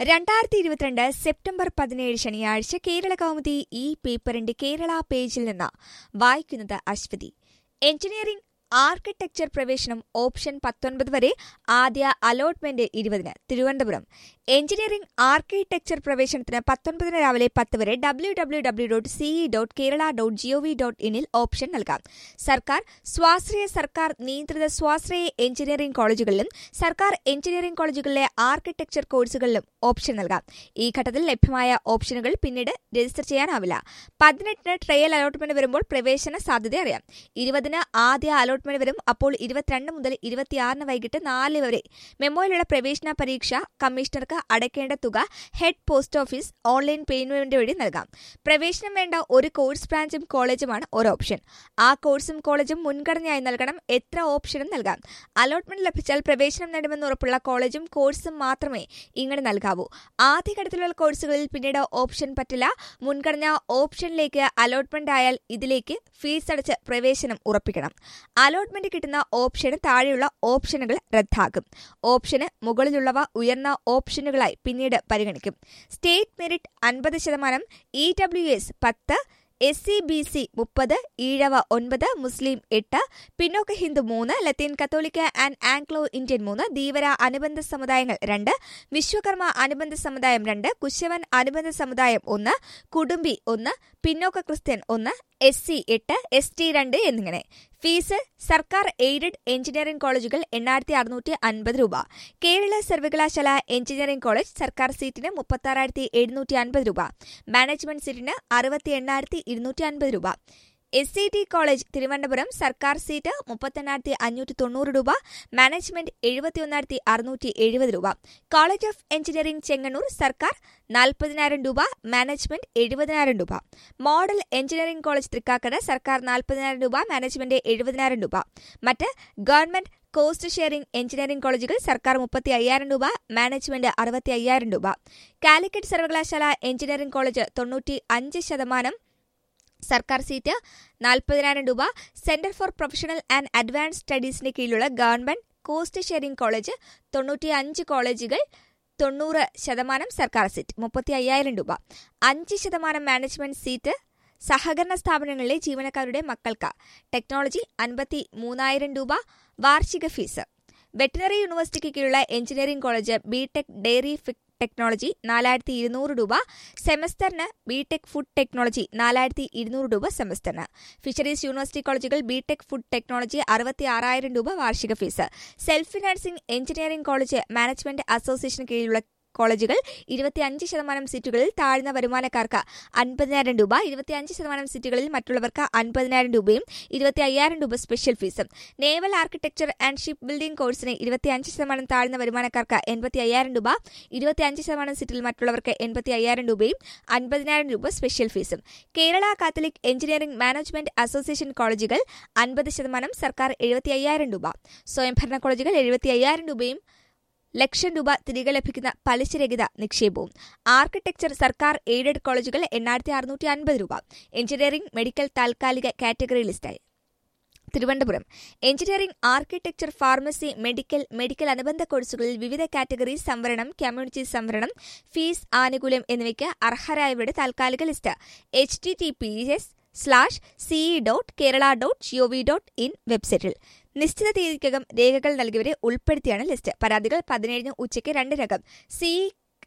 രണ്ടായിരത്തി ഇരുപത്തിരണ്ട് സെപ്റ്റംബർ പതിനേഴ് ശനിയാഴ്ച കേരള കൗമുദി ഈ പേപ്പറിന്റെ കേരള പേജിൽ നിന്ന് വായിക്കുന്നത് അശ്വതി എഞ്ചിനീയറിംഗ് ആർക്കിടെക്ചർ പ്രവേശനം ഓപ്ഷൻ പത്തൊൻപത് വരെ ആദ്യ അലോട്ട്മെന്റ് ഇരുപതിന് തിരുവനന്തപുരം എഞ്ചിനീയറിംഗ് ആർക്കിടെക്ചർ പ്രവേശനത്തിന് പത്തൊൻപതിന് രാവിലെ പത്ത് വരെ W W W dot C E dot Kerala dot G O V dot ഇനിൽ ഓപ്ഷൻ നൽകാം സർക്കാർ സ്വാശ്രയ സർക്കാർ നിയന്ത്രിത സ്വാശ്രയ എഞ്ചിനീയറിംഗ് കോളേജുകളിലും സർക്കാർ എഞ്ചിനീയറിംഗ് കോളേജുകളിലെ ആർക്കിടെക്ചർ കോഴ്സുകളിലും ഓപ്ഷൻ നൽകാം ഈ ഘട്ടത്തിൽ ലഭ്യമായ ഓപ്ഷനുകൾ പിന്നീട് രജിസ്റ്റർ ചെയ്യാനാവില്ല പതിനെട്ടിന് ട്രയൽ അലോട്ട്മെന്റ് വരുമ്പോൾ പ്രവേശന സാധ്യത അറിയാം ഇരുപതിന് ആദ്യ അലോട്ട്മെന്റ് വരും അപ്പോൾ ഇരുപത്തിരണ്ട് മുതൽ ഇരുപത്തിയാറിന് വൈകിട്ട് നാല് വരെ മെമ്മോയിലുള്ള പ്രവേശന പരീക്ഷ കമ്മീഷണർക്ക് അടയ്ക്കേണ്ട തുക head post office online payment വഴി നൽകാം പ്രവേശനം വേണ്ട ഒരു കോഴ്സ് ബ്രാഞ്ചും കോളേജുമാണ് ഒരു ഓപ്ഷൻ ആ കോഴ്സും കോളേജും മുൻഗണനയായി നൽകണം എത്ര ഓപ്ഷനും നൽകാം അലോട്ട്മെന്റ് ലഭിച്ചാൽ പ്രവേശനം നേടുമെന്ന് ഉറപ്പുള്ള കോളേജും കോഴ്സും മാത്രമേ ഇങ്ങനെ നൽകാവൂ ആദ്യഘട്ടത്തിലുള്ള കോഴ്സുകളിൽ പിന്നീട് ഓപ്ഷൻ പറ്റില്ല മുൻഗണന ഓപ്ഷനിലേക്ക് അലോട്ട്മെന്റ് ആയാൽ ഇതിലേക്ക് ഫീസ് അടച്ച് പ്രവേശനം ഉറപ്പിക്കണം അലോട്ട്മെന്റ് കിട്ടുന്ന ഓപ്ഷന് താഴെയുള്ള ഓപ്ഷനുകൾ റദ്ദാക്കും ഓപ്ഷന് മുകളിലുള്ളവ ഉയർന്ന ഓപ്ഷനുകളായി പിന്നീട് പരിഗണിക്കും സ്റ്റേറ്റ് മെറിറ്റ് അൻപത് ശതമാനം ഇ ഡബ്ല്യു എസ് പത്ത് എസ് സി ബി സി മുപ്പത് ഈഴവ ഒൻപത് മുസ്ലിം എട്ട് പിന്നോക്ക ഹിന്ദു മൂന്ന് ലത്തീൻ കത്തോലിക്ക ആൻഡ് ആംഗ്ലോ ഇന്ത്യൻ മൂന്ന് ധീവര അനുബന്ധ സമുദായങ്ങൾ രണ്ട് വിശ്വകർമ്മ അനുബന്ധ സമുദായം രണ്ട് കുശവൻ അനുബന്ധ സമുദായം ഒന്ന് കുടുംബി ഒന്ന് പിന്നോക്ക ക്രിസ്ത്യൻ ഒന്ന് എസ് സി എട്ട് എസ് ടി രണ്ട് എന്നിങ്ങനെ ഫീസ് സർക്കാർ എയ്ഡഡ് എഞ്ചിനീയറിംഗ് കോളേജുകൾ എണ്ണായിരത്തി അറുന്നൂറ്റി അൻപത് രൂപ കേരള സർവകലാശാല എഞ്ചിനീയറിംഗ് കോളേജ് സർക്കാർ സീറ്റിന് മുപ്പത്തി എഴുന്നൂറ്റി അൻപത് രൂപ മാനേജ്മെന്റ് സീറ്റിന് അറുപത്തി എണ്ണായിരത്തി ഇരുന്നൂറ്റി അൻപത് രൂപ S C T college Thiruvananthapuram സർക്കാർ സീറ്റ് മുപ്പത്തെണ്ണായിരത്തി അഞ്ഞൂറ്റി തൊണ്ണൂറ് രൂപ മാനേജ്മെന്റ് എഴുപത്തിയൊന്നായിരത്തി അറുന്നൂറ്റി എഴുപത് രൂപ കോളേജ് ഓഫ് എഞ്ചിനീയറിംഗ് ചെങ്ങന്നൂർ സർക്കാർ നാൽപ്പതിനായിരം രൂപ മാനേജ്മെന്റ് എഴുപതിനായിരം രൂപ മോഡൽ എഞ്ചിനീയറിംഗ് കോളേജ് തൃക്കാക്കര സർക്കാർ നാൽപ്പതിനായിരം രൂപ മാനേജ്മെന്റ് എഴുപതിനായിരം രൂപ മറ്റ് ഗവൺമെന്റ് കോസ്റ്റ് ഷെയറിംഗ് എഞ്ചിനീയറിംഗ് കോളേജുകൾ സർക്കാർ മുപ്പത്തി അയ്യായിരം രൂപ മാനേജ്മെന്റ് അറുപത്തി അയ്യായിരം രൂപ കാലിക്കറ്റ് സർവകലാശാല എഞ്ചിനീയറിംഗ് കോളേജ് തൊണ്ണൂറ്റി അഞ്ച് ശതമാനം സർക്കാർ സീറ്റ് നാൽപ്പതിനായിരം രൂപ centre for professional and advance സ്റ്റഡീസിന് കീഴിലുള്ള ഗവൺമെന്റ് കോസ്റ്റ് ഷെയറിംഗ് കോളേജ് തൊണ്ണൂറ്റി അഞ്ച് കോളേജുകൾ തൊണ്ണൂറ് ശതമാനം സർക്കാർ സീറ്റ് മുപ്പത്തി അയ്യായിരം രൂപ അഞ്ച് ശതമാനം മാനേജ്മെന്റ് സീറ്റ് സഹകരണ സ്ഥാപനങ്ങളിലെ ജീവനക്കാരുടെ മക്കൾക്ക് ടെക്നോളജി അൻപത്തി മൂന്നായിരം രൂപ വാർഷിക ഫീസ് വെറ്റിനറി യൂണിവേഴ്സിറ്റിക്ക് കീഴിലുള്ള engineering college B Tech dairy technology നാലായിരത്തി ഇരുന്നൂറ് രൂപ സെമസ്റ്ററിന് ബിടെക് ഫുഡ് ടെക്നോളജി നാലായിരത്തി ഇരുന്നൂറ് രൂപ സെമസ്റ്ററിന് ഫിഷറീസ് യൂണിവേഴ്സിറ്റി കോളേജുകൾ ബിടെക് ഫുഡ് ടെക്നോളജി അറുപത്തി ആറായിരം രൂപ വാർഷിക fees self financing engineering college management അസോസിയേഷന് കീഴിലുള്ള കോളേജുകൾ ഇരുപത്തിയഞ്ച് ശതമാനം സീറ്റുകളിൽ താഴ്ന്ന വരുമാനക്കാർക്ക് അൻപതിനായിരം രൂപ ഇരുപത്തിയഞ്ച് ശതമാനം സീറ്റുകളിൽ മറ്റുള്ളവർക്ക് അൻപതിനായിരം രൂപയും ഇരുപത്തി അയ്യായിരം രൂപ സ്പെഷ്യൽ ഫീസും naval architecture and ship building കോഴ്സിന് ഇരുപത്തിയഞ്ച് ശതമാനം താഴ്ന്ന വരുമാനക്കാർക്ക് എൺപത്തി അയ്യായിരം രൂപ ഇരുപത്തിയഞ്ച് ശതമാനം സീറ്റിൽ മറ്റുള്ളവർക്ക് എൺപത്തി അയ്യായിരം രൂപയും അൻപതിനായിരം രൂപ സ്പെഷ്യൽ ഫീസും Kerala catholic engineering management association കോളേജുകൾ അൻപത് ശതമാനം സർക്കാർ എഴുപത്തി അയ്യായിരം രൂപ സ്വയംഭരണ കോളേജുകൾ എഴുപത്തി അയ്യായിരം രൂപയും ലക്ഷം രൂപ തിരികെ ലഭിക്കുന്ന പലിശരഹിത നിക്ഷേപവും ആർക്കിടെക്ചർ സർക്കാർ എയ്ഡഡ് കോളേജുകൾ എണ്ണായിരത്തി അറുന്നൂറ്റി അൻപത് രൂപ എഞ്ചിനീയറിംഗ് മെഡിക്കൽ താൽക്കാലിക കാറ്റഗറി ലിസ്റ്റായി Thiruvananthapuram engineering architecture pharmacy medical medical അനുബന്ധ കോഴ്സുകളിൽ വിവിധ കാറ്റഗറി സംവരണം കമ്മ്യൂണിറ്റി സംവരണം ഫീസ് ആനുകൂല്യം എന്നിവയ്ക്ക് അർഹരായവരുടെ താൽക്കാലിക list H T T P S slash C E dot Kerala dot G O V dot in വെബ്സൈറ്റിൽ നിശ്ചിത തീയതിക്കകം രേഖകൾ നൽകിയവരെ ഉൾപ്പെടുത്തിയാണ് ലിസ്റ്റ് പരാതികൾ പതിനേഴിന് ഉച്ചയ്ക്ക് രണ്ടിനകം C E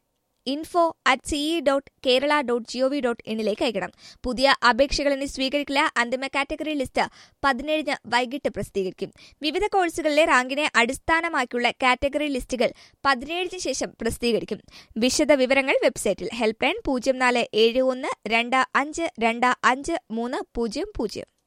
info at C E dot Kerala dot G O V dot ഇന്നിലേക്ക് അയക്കണം പുതിയ അപേക്ഷകൾ ഇനി സ്വീകരിക്കില്ല അന്തിമ കാറ്റഗറി ലിസ്റ്റ് പതിനേഴിന് വൈകിട്ട് പ്രസിദ്ധീകരിക്കും വിവിധ കോഴ്സുകളിലെ റാങ്കിനെ അടിസ്ഥാനമാക്കിയുള്ള കാറ്റഗറി ലിസ്റ്റുകൾ പതിനേഴിന് ശേഷം പ്രസിദ്ധീകരിക്കും വിശദ വിവരങ്ങൾ വെബ്സൈറ്റിൽ ഹെൽപ്പ് ലൈൻ പൂജ്യം നാല് ഏഴ് ഒന്ന് രണ്ട് അഞ്ച് രണ്ട് അഞ്ച് മൂന്ന് പൂജ്യം പൂജ്യം